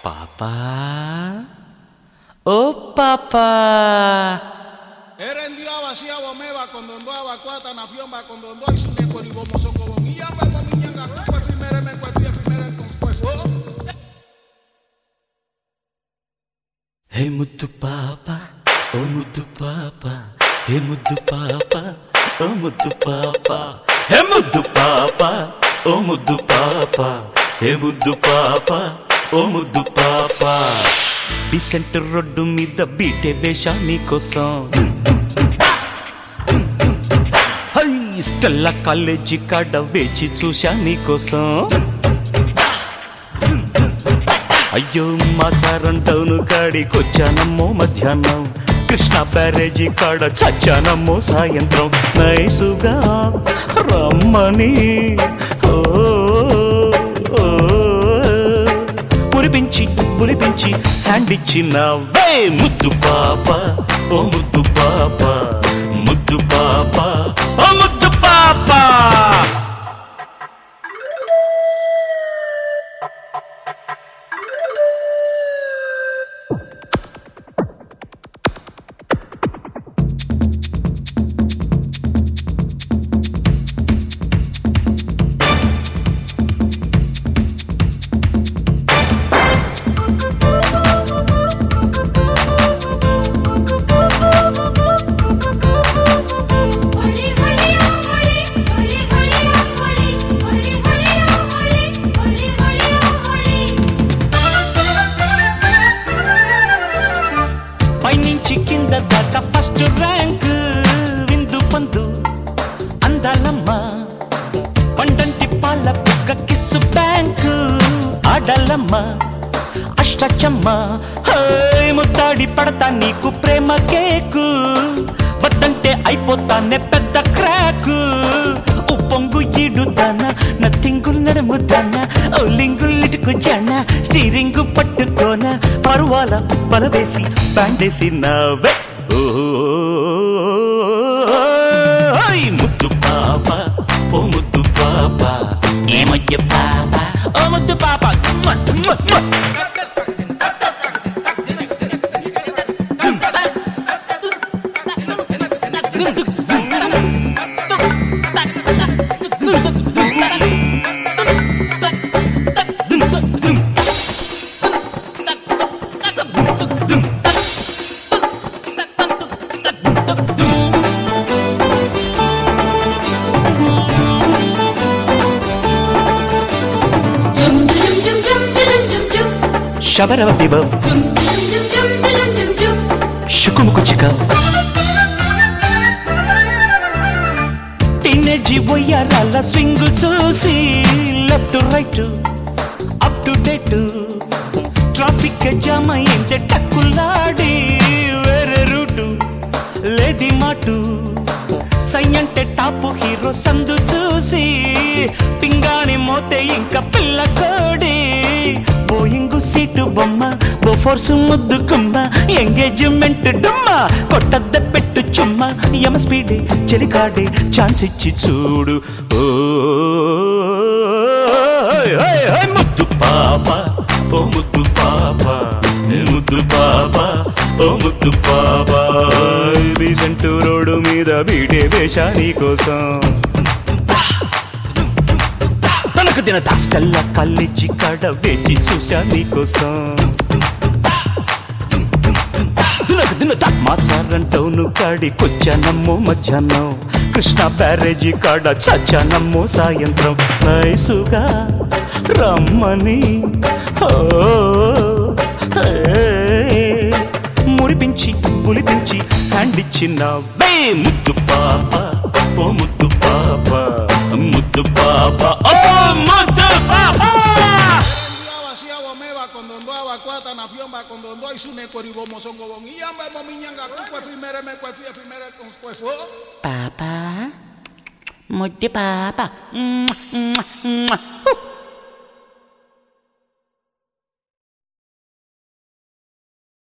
Papá. Oh, papá. Erendiaba vacía bomeba con dondoa cuata na fiomba con dondoa y su meco di bomo songo bon y amba mo minyanga kwa primere me kwa tia primere con pues oh హే ముద్దు పాప ఓ ముద్దు పాప హే ముద్దు పాప ఓ ముద్దు పాప హే ముద్దు పాప ఓ ముద్దు పాప హే ముద్దు పాప ఓ ముద్దు పాప బిసెంట్ రోడ్డు మీద బీటే వేషా నీకోసం హై స్టెల్లా కాలేజీ కాడ వేచి చూశా నీకోసం అయ్యో మా సారం టౌన్ కాడికొచ్చానమ్మో మధ్యాహ్నం కృష్ణ బ్యారేజీ కాడ చచ్చానమ్మో సాయంత్రం నైసుగా రమ్మని ఓ, ఓ, మురిపించి మురిపించి హ్యాండ్ ఇచ్చినవే ముద్దు పాప ఓ ముద్దు పాప ముద్దు పాప ఓ ముద్దు పాప హోలీ హోలీ హోలీ హోలీ హోలీ హోలీ హోలీ హోలీ హోలీ హోలీ పైనుంచి కింద దాకా ఫస్ట్ ర్యాంక్ విందు పందు అందాలమ్మ పండంటి పాల బుక్క కిస్సు బ్యాంక్ ఆడాలమ్మ అష్టచమ్మ హై ముద్దాడి పడతా నీకు ప్రేమ కేకు వద్దంటే అయిపోతానే పెద్ద క్రాకు ఉప్పొంగు ఈడుదాన నథింగు నడుముదాన లింగులిటుకు జాన స్టీరింగ్ పట్టుకోన పరువాల బలవేసి బ్యాండేసి నవ్వే ఓయ్ ముద్దు పాప ఓ ముద్దు పాప ఏమయ్య పాప ఓ ముద్దు పాప మ్మ, మ్మ, మ్మ. జుమ్ జుమ్ జుమ్ జుమ్ జుమ్ జుమ్ జుమ్ శబరవ బిబ జుమ్ జుమ్ జుమ్ జుమ్ జుమ్ జుమ్ జుమ్ శుకుముకు చిక టీనేజీ ఒయ్యారాల స్వింగ్ చూసి left right up to date traffic jam అయింటే టక్కులాడి వేరే రూటు లేది మాటు సై అంటే టాపు హీరో సందు చూసి పింగాణి మోతే ఇంకా పిల్ల కోడి బోయింగు సీటు బొమ్మ బోఫోర్స్ ముద్దు కుమ్మ ఎంగేజ్మెంట్ డుమ్మ కొట్టద్ద పెట్టు చుమ్మ యమ స్పీడే చెలికాడే ఛాన్స్ ఇచ్చి చూడు ఓ ఓయ్ ఓయ్ ఓయ్ ముద్దు పాప ఓ ముద్దు పాప ఏ ముద్దు పాప ఓ ముద్దు పాప బీసెంటు రోడ్డు మీద బీటే వేషా నీకోసం తనకు తిన దాస్టల్ల కల్లిచ్చి కాడ వేచి చూశా నీకోసం దినకు దిన మాచారం టౌను కాడికొచ్చానమ్మో మధ్యాహ్నం కృష్ణ బ్యారేజీ కాడ చచ్చానమ్మో సాయంత్రం నైసుగా రమ్మని ఓ, ఏ, మురిపించి పులిపించి హ్యాండ్ ఇచ్చిన వే ముద్దు పాప ఓ ముద్దు పాప ముద్దు పాప ఓ ముద్దు పాప Erendiaba vacía bomeba con dondoa cuata na fiomba con dondoa y su meco di bomo songo bon y amba mo minyanga kwa primere me kwa tia primere con pues oh పాపా ముద్దు పాప మ్మ్, మ్మ్, మ్మ్.